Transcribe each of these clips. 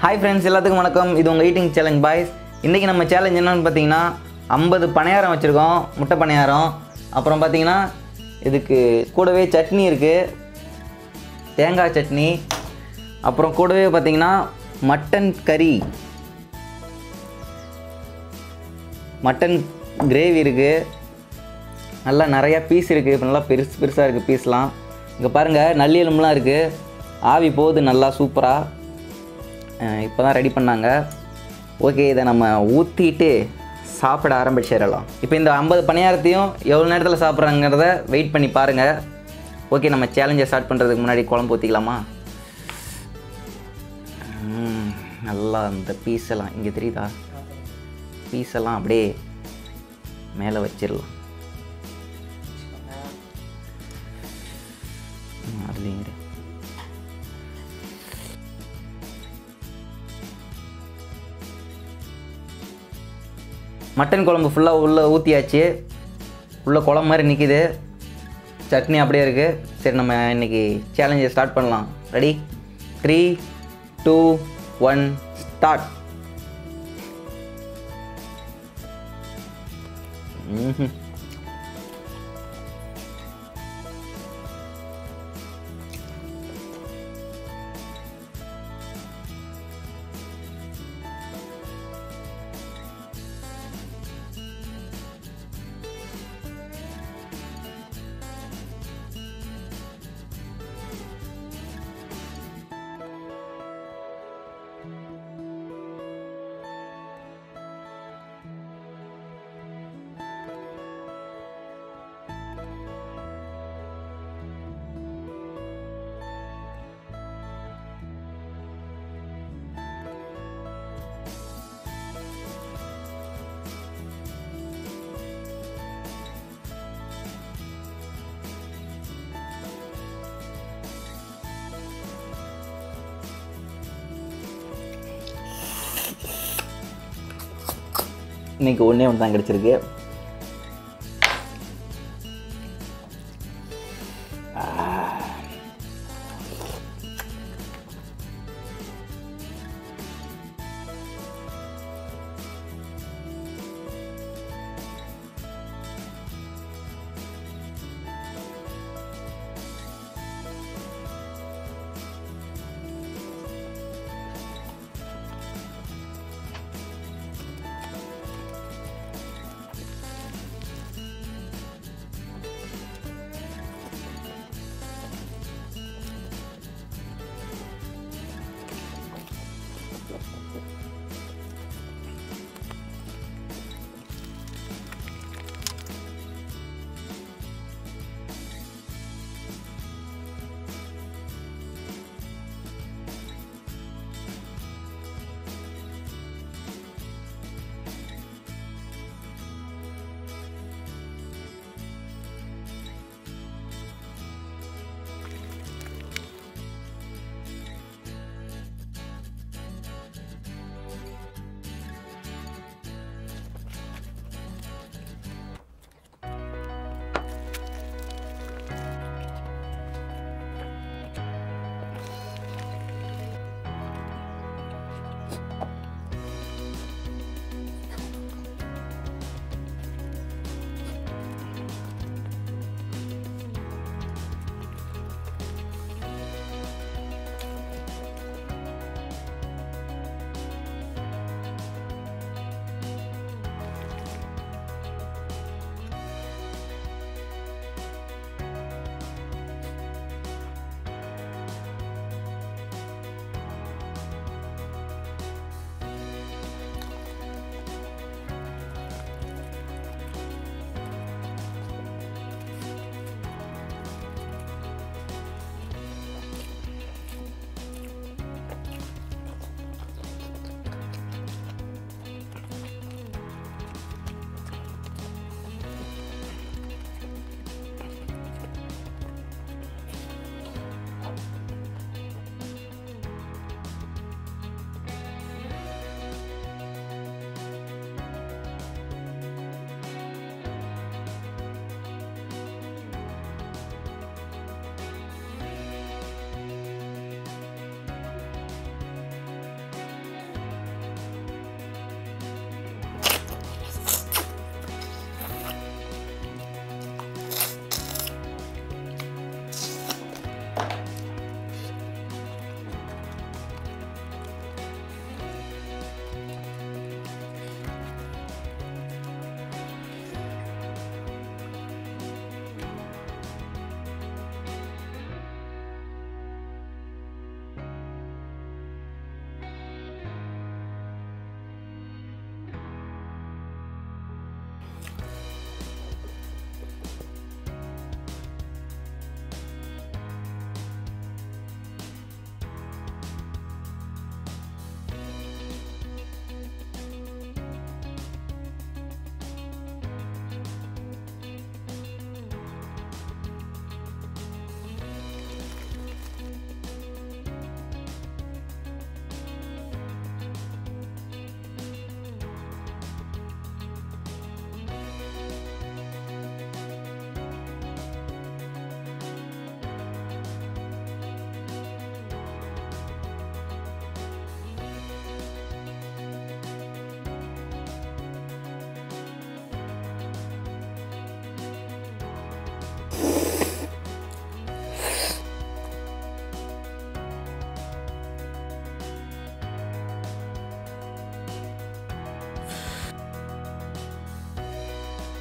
Hi friends எல்லாத்துக்கும் வணக்கம் இது உங்கள் ஈட்டிங் சேலஞ்ச் பாய்ஸ் இன்றைக்கி நம்ம சேலஞ்ச் என்னன்னு பார்த்தீங்கன்னா ஐம்பது பணியாரம் வச்சுருக்கோம் முட்டை பணியாரம் அப்புறம் பார்த்தீங்கன்னா இதுக்கு கூடவே சட்னி இருக்குது தேங்காய் சட்னி அப்புறம் கூடவே பார்த்தீங்கன்னா மட்டன் கறி மட்டன் கிரேவி இருக்குது நல்லா நிறையா பீஸ் இருக்குது இப்போ நல்லா பெருசு பெருசாக இருக்குது பீஸ்லாம் இங்கே பாருங்கள் நல்லி எலும்புலாம் இருக்குது ஆவி போகுது நல்லா சூப்பராக இப்போ தான் ரெடி பண்ணாங்க ஓகே இதை நம்ம ஊற்றிட்டு சாப்பிட ஆரம்பிச்சிடலாம் இப்போ இந்த ஐம்பது பணியாரத்தையும் எவ்வளோ நேரத்தில் சாப்பிட்றாங்கிறத வெயிட் பண்ணி பாருங்கள் ஓகே நம்ம சேலஞ்சை ஸ்டார்ட் பண்ணுறதுக்கு முன்னாடி குழம்பு ஊற்றிக்கலாமா ம், நல்லா அந்த பீஸ் எல்லாம் இங்கே தெரியுதா பீஸ் எல்லாம் அப்படியே மேலே வச்சிடலாம் ம், அதுலேயும் இரு. மட்டன் குழம்பு ஃபுல்லாக உள்ளே ஊற்றியாச்சு உள்ளே குழம்பு மாதிரி நிற்கிது சட்னி அப்படியே இருக்குது சரி நம்ம இன்னைக்கு சேலஞ்சை ஸ்டார்ட் பண்ணலாம் ready three two one start ம்ஹும். இன்னைக்கு ஒன்றே ஒன்று தான் கிடச்சிருக்கு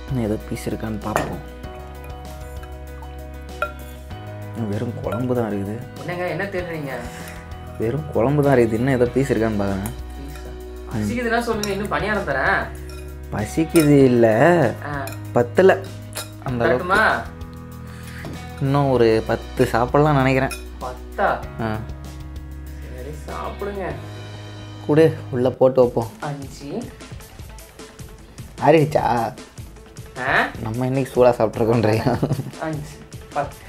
இன்னும் ஏதோ பீஸ் இருக்கான்னு பார்ப்போம் இன்னும் வெறும் குழம்பு தான் இருக்குது என்னங்க என்ன தேடுறீங்க வெறும் குழம்பு தான் இருக்குது இன்னும் ஏதோ பீஸ் இருக்கான்னு பார்க்குறேன் பசிக்குதுன்னா சொல்லுங்க இன்னும் பணியாரம் தரேன் பசிக்குது இல்லை ஆ, பத்தில் அந்த அளவுக்கு தரட்டுமா இன்னும் ஒரு பத்து சாப்பிட்லாம் நினைக்கிறேன் பத்தா ஆ சரி சாப்பிடுங்க கொடு உள்ளே போட்டு வைப்போம் அஞ்சு ஆறிடுச்சா ஆ நம்ம இன்னைக்கு சூடாக சாப்பிட்ருக்கோன்றியா அஞ்சு பத்து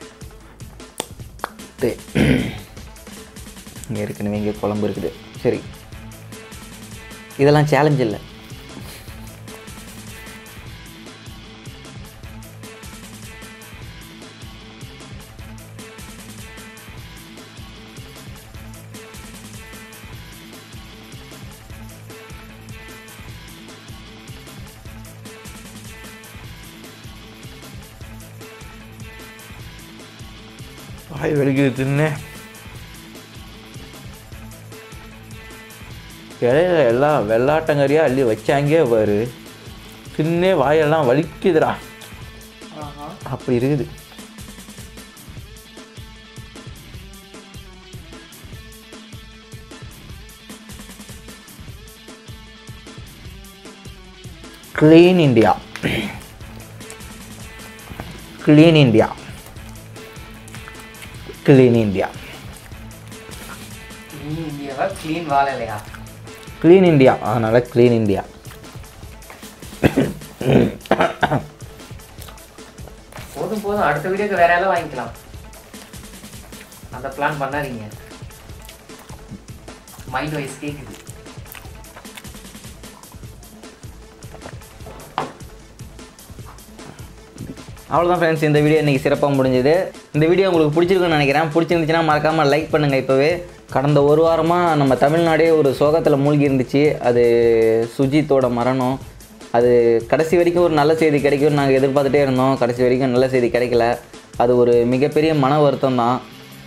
இங்கே ஏற்கனவே இங்கே குழம்பு இருக்குது சரி இதெல்லாம் சேலஞ்ச் இல்லை வாய் வெளிக்குது தின்னு இலையில எல்லாம் வெள்ளாட்டங்கறியாக அள்ளி வச்சாங்கே பாரு தின்னே வாயெல்லாம் வலிக்குதுடா ஆஹா அப்படி இருக்குது clean India clean India clean India clean இந்தியாவா க்ளீன் வாழை இல்லையா க்ளீன் இந்தியா அதனால் க்ளீன் இந்தியா போதும் போதும் அடுத்த வீடியோக்கு வேற எல்லாம் வாங்கிக்கலாம் அந்த பிளான் பண்ணாதீங்க மைண்ட் வைஸ் கேக்குது அவ்வளோதான் ஃப்ரெண்ட்ஸ் இந்த வீடியோ இன்றைக்கி சிறப்பாக முடிஞ்சது இந்த வீடியோ உங்களுக்கு பிடிச்சிருக்குன்னு நினைக்கிறேன் பிடிச்சிருந்துச்சுன்னா மறக்காமல் லைக் பண்ணுங்கள் இப்போவே கடந்த ஒரு வாரமாக நம்ம தமிழ்நாடே ஒரு சோகத்தில் மூழ்கி இருந்துச்சு அது சுஜித்தோட மரணம் அது கடைசி வரைக்கும் ஒரு நல்ல செய்தி கிடைக்கும்னு நாங்கள் எதிர்பார்த்துட்டே இருந்தோம் கடைசி வரைக்கும் நல்ல செய்தி கிடைக்கல அது ஒரு மிகப்பெரிய மன வருத்தம் தான்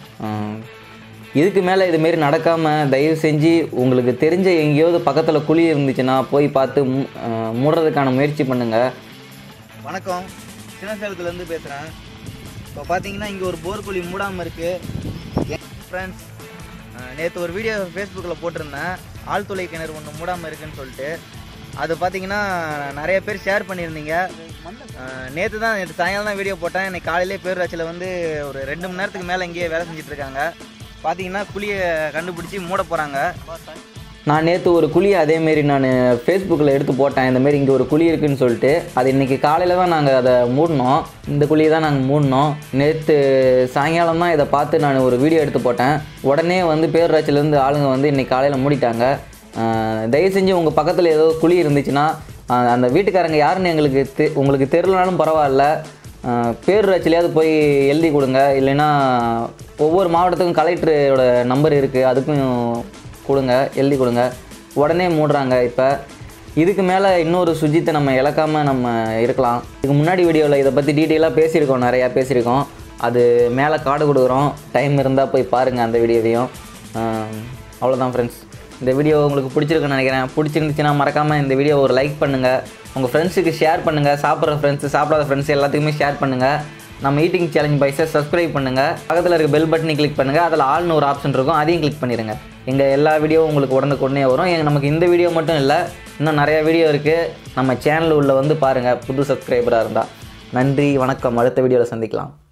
இதுக்கு மேலே இதுமாரி நடக்காமல் தயவு செஞ்சு உங்களுக்கு தெரிஞ்ச எங்கேயாவது பக்கத்தில் குழி இருந்துச்சுன்னா போய் பார்த்து மூ- அஹ் மூடுறதுக்கான முயற்சி பண்ணுங்கள் வணக்கம் சின்னசேலத்துலேருந்து பேசுகிறேன் இப்போ பார்த்தீங்கன்னா இங்கே ஒரு போர் குழி மூடாமல் இருக்குது ஃப்ரெண்ட்ஸ் நேற்று ஒரு வீடியோ ஃபேஸ்புக்கில் போட்டிருந்தேன் ஆழ்துளை கிணறு ஒன்று மூடாமல் இருக்குன்னு சொல்லிட்டு அது பார்த்தீங்கன்னா நிறைய பேர் ஷேர் பண்ணியிருந்தீங்க நேற்று தான் நேற்று சாயங்காலம் தான் வீடியோ போட்டேன் இன்னைக்கு காலையிலே பேரூராட்சியில் வந்து ஒரு ரெண்டு மணி நேரத்துக்கு மேலே இங்கேயே வேலை செஞ்சுட்டு இருக்காங்க பார்த்தீங்கன்னா குழியை கண்டுபிடிச்சி மூட போகிறாங்க நான் நேற்று ஒரு குழியை அதேமாரி நான் ஃபேஸ்புக்கில் எடுத்து போட்டேன் இந்தமாரி இங்கே ஒரு குழி இருக்குன்னு சொல்லிட்டு அது இன்றைக்கி காலையில் தான் நாங்கள் அதை மூடினோம் இந்த குழியை தான் நாங்கள் மூடினோம் நேற்று சாயங்காலம் தான் இதை பார்த்து நான் ஒரு வீடியோ எடுத்து போட்டேன் உடனே வந்து பேரூராட்சியிலேருந்து ஆளுங்க வந்து இன்றைக்கி காலையில் மூடிட்டாங்க ஆஹ் தயவு செஞ்சு உங்கள் பக்கத்தில் ஏதோ குழி இருந்துச்சுன்னா ஆஹ் அந்த வீட்டுக்காரங்க யாருன்னு எங்களுக்கு தெ உங்களுக்கு தெரிலனாலும் பரவாயில்ல ஆஹ் பேரூராட்சியிலையாவது போய் எழுதி கொடுங்க இல்லைன்னா ஒவ்வொரு மாவட்டத்துக்கும் கலெக்டரோட நம்பர் இருக்குது அதுக்கும் கொடுங்க எழுதி கொடுங்க உடனே மூடுறாங்க இப்போ இதுக்கு மேலே இன்னொரு சுஜித்தை நம்ம இழக்காமல் நம்ம இருக்கலாம் இதுக்கு முன்னாடி வீடியோவில் இதை பற்றி டீட்டெயிலாக பேசியிருக்கோம் நிறையா பேசியிருக்கோம் அது மேலே கார்டு கொடுக்குறோம் டைம் இருந்தால் போய் பாருங்கள் அந்த வீடியோவையும் அவ்வளோதான் ஃப்ரெண்ட்ஸ் இந்த வீடியோ உங்களுக்கு பிடிச்சிருக்குன்னு நினைக்கிறேன் பிடிச்சிருந்துச்சுன்னா மறக்காமல் இந்த வீடியோ ஒரு லைக் பண்ணுங்கள் உங்கள் ஃப்ரெண்ட்ஸுக்கு ஷேர் பண்ணுங்கள் சாப்பிட்ற ஃப்ரெண்ட்ஸு சாப்பிடாத ஃப்ரெண்ட்ஸ் எல்லாத்துக்குமே ஷேர் பண்ணுங்கள் நம்ம ஈட்டிங் சேலஞ்ச் பைஸை சப்ஸ்கிரைப் பண்ணுங்கள் பக்கத்தில் இருக்க பெல் பட்டனை கிளிக் பண்ணுங்கள் அதில் ஆல்னு ஒரு ஆப்ஷன் இருக்கும் அதையும் கிளிக் பண்ணிடுங்க எங்கள் எல்லா வீடியோவும் உங்களுக்கு உடனுக்குடனே வரும் எங்க நமக்கு இந்த வீடியோ மட்டும் இல்லை இன்னும் நிறைய வீடியோ இருக்குது நம்ம சேனல் உள்ள வந்து பாருங்கள் புது சப்ஸ்கிரைபராக இருந்தால் நன்றி வணக்கம் அடுத்த வீடியோவில் சந்திக்கலாம்